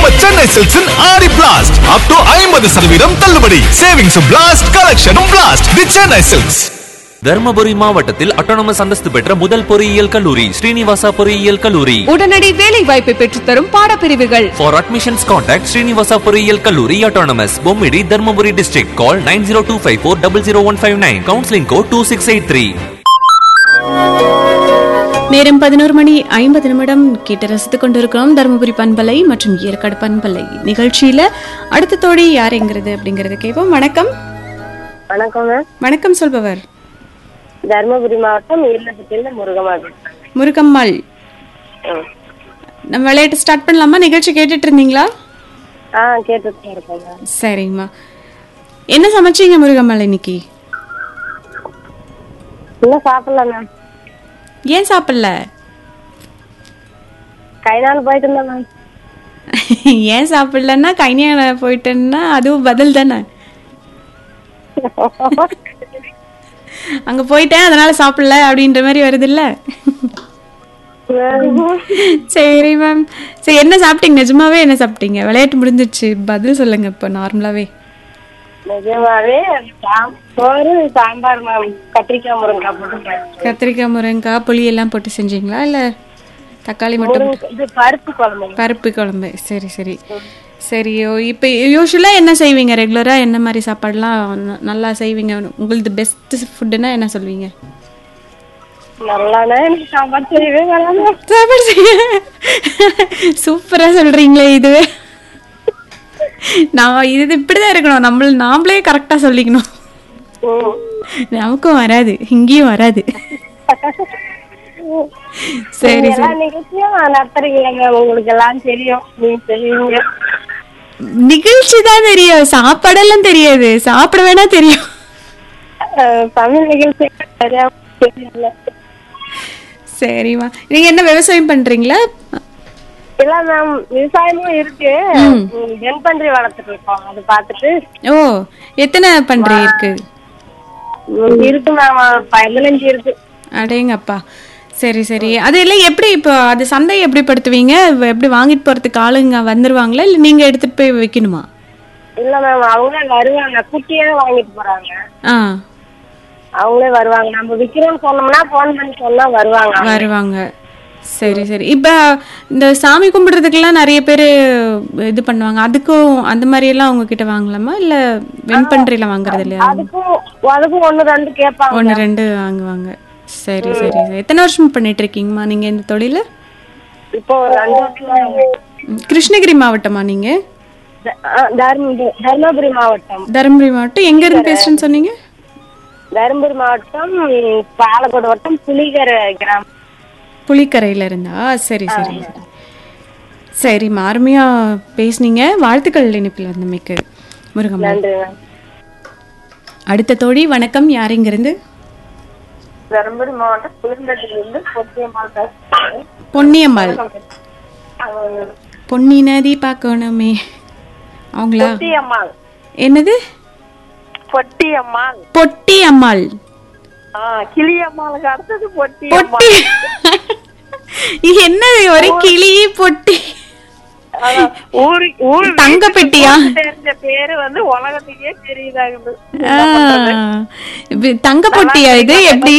நம்ம சென்னை சில்க்ஸின் ஆடி blast up to ஐம்பது சதவீதம் தள்ளுபடி சேவிங்ஸும் பிளாஸ்ட் கலெக்ஷனும் blast the Chennai silks Dharmapuri மாவட்டத்தில் அட்டானமஸ் அந்தஸ்து பெற்ற முதல் பொறியியல் கல்லூரி ஸ்ரீனிவாசா பொறியியல் கல்லூரி உடனடி வேலை வாய்ப்பை பெற்றுத்தரும் பாடப்பிரிவுகள் ஃபார் அட்மிஷன்ஸ் கான்டாக்ட் ஸ்ரீனிவாசா பொறியியல் கல்லூரி autonomous Bommidi Dharmapuri district call nine zero two five four double zero one five nine counselling code two six eight three நேரம் பதினோரு மணி ஐம்பது நிமிடம் கேட்டு ரசித்துக் கொண்டிருக்கிறோம் தருமபுரி பண்பலை மற்றும் ஏற்காடு பண்பலை நிகழ்ச்சியில அடுத்த தோழி யாருங்கிறது அப்படிங்கறது கேட்போம் வணக்கம் வணக்கங்க வணக்கம் சொல்பவர் தருமபுரி மாவட்டம் ஈர்லப்பட்டியில முருகமா பேசுறேன் முருகம்மாள் ம். நம்ம விளையாட்டு ஸ்டார்ட் பண்ணலாமா நிகழ்ச்சி கேட்டுட்டு இருந்தீங்களா ஆ கேட்டுட்டு தான் இருக்கேங்க சரிங்கம்மா என்ன சமைச்சீங்க முருகம்மாள் இன்னைக்கு இன்னும் சாப்பிடல மேம் ஏன் சாப்பிடல கை நாள் போயிட்டு இருந்தேன் மேம் ஏன் சாப்பிடலன்னா கைனியான போயிட்டேன்னா அதுவும் பதில் தானே அங்க போயிட்டேன் அதனால சாப்பிடல அப்படின்ற மாதிரி வருது இல்ல சரி மேம் சரி என்ன சாப்பிட்டீங்க நிஜமாவே என்ன சாப்பிட்டீங்க விளையாட்டு முடிஞ்சிருச்சு பதில் சொல்லுங்க இப்போ நார்மலாவே நிஜமாவே சாம்- சோறு சாம்பார் மேம் கத்திரிக்காய் முருங்கைக்காய் போட்டு கத்திரிக்காய் முருங்கைக்காய் புளி எல்லாம் போட்டு செஞ்சீங்களா இல்ல தக்காளி மட்டும் முருங்கை இது பருப்பு குழம்பு பருப்பு குழம்பு சரி சரி சரி இப்போ யூஸ்வலாக என்ன செய்வீங்க ரெகுலராக என்ன மாதிரி சாப்பாடுலாம் ந- நல்லா செய்வீங்க உங்களது பெஸ்ட் ஃபுட்டுன்னா என்ன சொல்வீங்க நல்லானே எனக்கு சாம்பார் செய்யவே வராது சாப்பாடு செய்ய சூப்பராக சொல்கிறீங்களே இதுவே நான் இது இப்படிதான் இருக்கணும் நம்மள நாமளே கரெக்டாக சொல்லிக்கணும் ம். நமக்கும் வராது இங்கேயும் வராது சரி நீங்க சரி எல்லா நிகழ்ச்சியும் நடத்துறீங்க மேம் உங்களுக்கு எல்லாம் தெரியும் நீங்க செய்வீங்க நிகழ்ச்சி தான் தெரியும் சாப்பாடெல்லாம் தெரியாது சாப்பிட வேணா தெரியும் அஹ், தமிழ் நிகழ்ச்சி சரியா தெரியல சரிம்மா நீங்க என்ன விவசாயம் பண்றீங்களா இல்ல மேம் விவசாயமும் இருக்கு வெண்பன்றி வளர்த்துட்டு இருக்கோம் அது பார்த்துட்டு ஓ எத்தனை பன்றி இருக்கு ம், இருக்கு மேம் பதினஞ்சு இருக்கு அடேங்கப்பா சரி சரி அது எல்லாம் எப்படி இப்போ அது சந்தை எப்படி படுத்துவீங்க வ- எப்படி வாங்கிட்டு போறதுக்கு ஆளுங்க வந்துருவாங்களா இல்ல நீங்க எடுத்துட்டு போய் வைக்கணுமா இல்ல மேம் அவங்களே வருவாங்க குட்டியே வாங்கிட்டு போறாங்க ஆ அவங்களே வருவாங்க நம்ம விக்கிறோம்னு சொன்னோம்னா போன் பண்ணி சொன்னா வருவாங்க வருவாங்க சரி சரி இப்போ இந்த சாமி கும்பிடுறதுக்கெல்லாம் நிறைய பேர் இது பண்ணுவாங்க அதுக்கும் அந்த மாதிரி எல்லாம் அவங்க கிட்ட வாங்கலாமா இல்ல வெண்பன்றில வாங்குறது இல்லையா அதுக்கும் அதுக்கும் ஒண்ணு ரெண்டு கேட்பாங்க ஒன்று ரெண்டு வாங்குவாங்க சரி சரி சரி எத்தனை வருஷம் பண்ணிட்டு இருக்கீங்கம்மா நீங்க இந்த தொழில இப்போ ஒரு ரெண்டு வருஷம் ம், கிருஷ்ணகிரி மாவட்டமா நீங்க த- ஆ, தர்ம- தர்மபுரி மாவட்டம் தருமபுரி மாவட்டம் எங்க இருந்து பேசுறேன்னு சொன்னீங்க தர்மபுரி மாவட்டம் பாலக்கோடு வட்டம் புலிகரை கிராமம் புலிக்கரையில இருந்தா சரி சரி சரி சரிம்மா அருமையா பேசுனீங்க வாழ்த்துக்கள் இணைப்பில் வந்தமைக்கு முருகம்மா நன்றி மேம் அடுத்த தோழி வணக்கம் யார் இங்கிருந்து தர்மபுரி மாவட்டம் புலிந்தட்டிலிருந்து பொத்தியம்மாள் பேசுறேன் பொன்னியம்மாள் பொன்னி நதி பார்க்கணுமே அவங்களா பொத்தியம்மாள் என்னது பொட்டியம்மாள் பொட்டி அம்மாள் ஆ கிளியம்மாளுக்கு அடுத்தது பொட்டி பொட்டி இது என்னது ஒரே கிளி பொட்டி ஊரு ஊரு தங்க பெட்டியா தெரிஞ்ச பேரு வந்து உலகத்துக்கே தெரியுதாகுது ஆ, இது தங்க பொட்டியா இது எப்படி